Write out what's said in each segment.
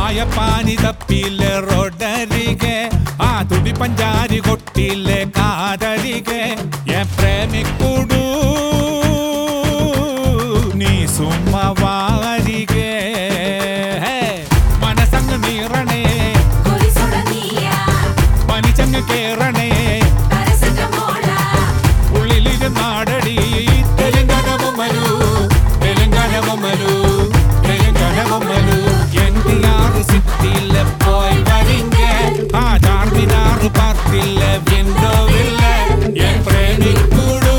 ചായ പാനി തപ്പിലെ റോഡരികെ ആ തുടി പഞ്ചാരി കൊട്ടിലെ കാതരികെ എ പ്രേമിക്കുടു നീ സുമ്മ വാരികെ മനസങ്ങ് നീറണേ കൊലിസുട നീയാ പനിച്ചങ്ങ് കേറണേ പാരസെറ്റമോളാ ഉള്ളിലിരുന്നാടടി തെലുങ്കാന ബൊമ്മലു തെലുങ്കാന ബൊമ്മലു തെലുങ്കാന ബൊമ്മലു എൻടിആർ സിറ്റിയിലെ പോയി വരിങ്ക ആ ചാർമിനാർ പാർക്കിലെ വിൻഡോവില്ല എൻ പ്രേമിക്കുടു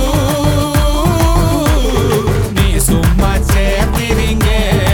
നീ സുമ്മാ ചേർത്തിരിങ്ങ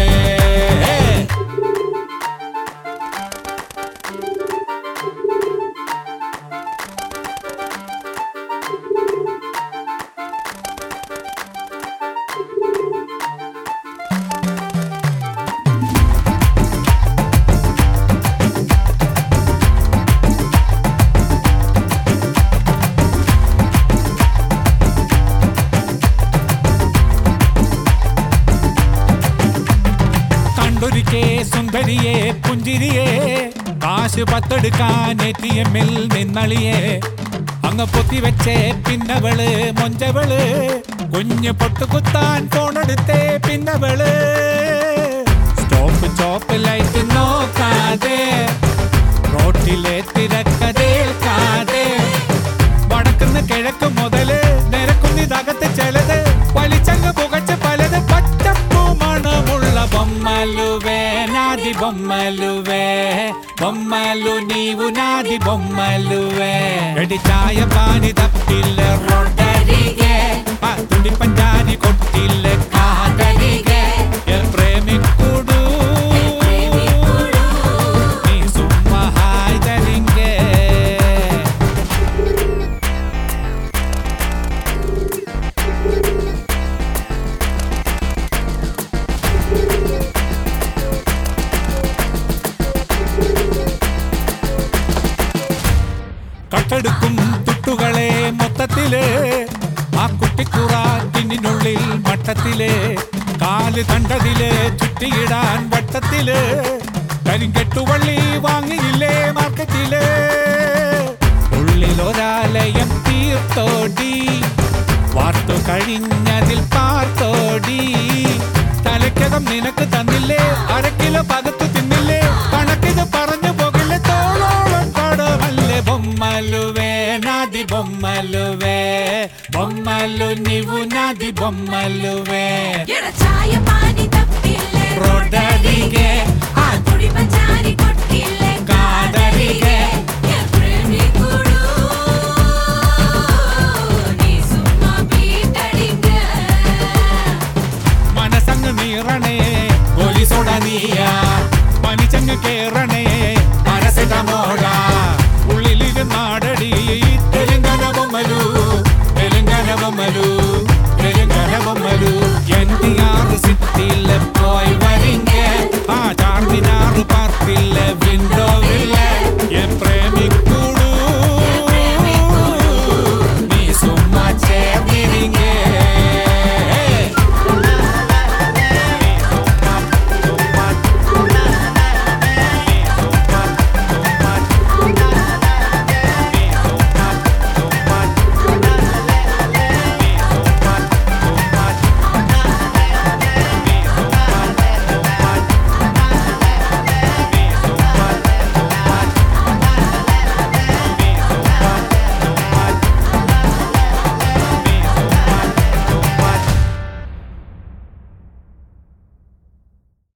കണ്ടൊരിക്കേ സുന്ദരിയെ പുഞ്ചിരിയെ കാശ് പത്തെടുക്കാൻ എ ടി എമ്മിൽ നിന്നളിയെ അങ്ങ് പൊത്തി വെച്ചേ പിന്നവള് മൊഞ്ചവള് കുഞ്ഞ് പൊട്ടുകുത്താൻ ഫോണെടുത്തേ പിന്നവള് സ്റ്റോപ്പ് സ്റ്റോപ്പ് ലൈറ്റ് നോക്കാതെ റോട്ടിലെ തിരക്കതേൽക്കാതെ വടക്കുന്ന് കിഴക്ക് മുതല് നിരക്കുന്നിതകത്ത് ചിലത് വലിച്ചങ്ങ് പുകച്ച് പലത് പച്ചപ്പൂ മണമുള്ള ബൊമ്മലുവേ നാദി ബൊമ്മലുവേ బొమ్మలు నీవు నాది బొమ్మలువే గడి చాయ పాని తప్పిల్ల రొట్టరిగే ఆ తుడి పంజాని కొట్టిల్ల కాదరిగే ఎ ప్రేమికుడు నీ సుమ్మ హాಯ್ದರಿಂಗೆ കട്ടെടുക്കും തുട്ടുകളെ മൊത്തത്തില് ആ കുട്ടിക്കുറ ടിന്നിനുള്ളിൽ മട്ടത്തില് കാല് കണ്ടതില് ചുറ്റിയിടാൻ വട്ടത്തില് കരിങ്കെട്ടുവള്ളി വാങ്ങിയില്ലേ മാർക്കറ്റില് ഉള്ളിലൊരാലയം തീർത്തോടി വാർത്തു കഴിഞ്ഞതിൽ പാർത്തോടി തലയ്ക്കകം നിനക്ക് തന്നില്ലേ അരക്കിലോ പകത്തു തിന്നില്ലേ കണക്കിത് പറഞ്ഞു പോകില്ലേ തോളോളം കടമല്ലേ బొమ్మలువే నాది బొమ్మలువే బొమ్మలు నీవు నాది బొమ్మలువే ఎడ ఛాయ పాని తప్పిల్లే రొడ్డరిగే ఆ తుడి పంచారి కొట్టిల్లే కాదరిగే ఎ ప్రేమికుడు నీ సుమ్మ బీటడింగ മനസ്സങ്ങ് നീറണേ പോലീസോട നീയ പനിച്ചങ്ങ് കേറണേ